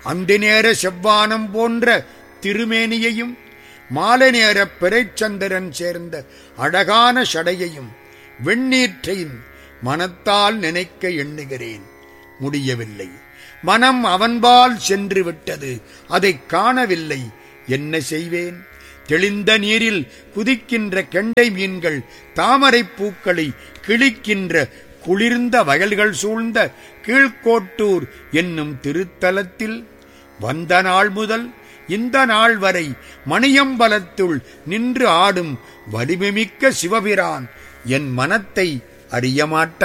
அந்தி நேர செவ்வானம் போன்ற திருமேனியையும் மாலை நேர பிறைச்சந்திரன் சேர்ந்த அழகான சடையையும் வெண்ணீற்றையும் மனத்தால் நினைக்க எண்ணுகிறேன் முடியவில்லை மனம் அவன்பால் சென்று விட்டது அதைக் காணவில்லை என்ன செய்வேன் தெளிந்த நீரில் குதிக்கின்ற கெண்டை மீன்கள் தாமரைப் பூக்களை கிழிக்கின்ற குளிர்ந்த வயல்கள் சூழ்ந்த கீழ்கோட்டூர் என்னும் திருத்தலத்தில் வந்த நாள் முதல் இந்த நாள் வரை மணியம்பலத்துள் நின்று ஆடும் வலிமைமிக்க சிவபிரான் என் மனத்தை அறியமாட்டான்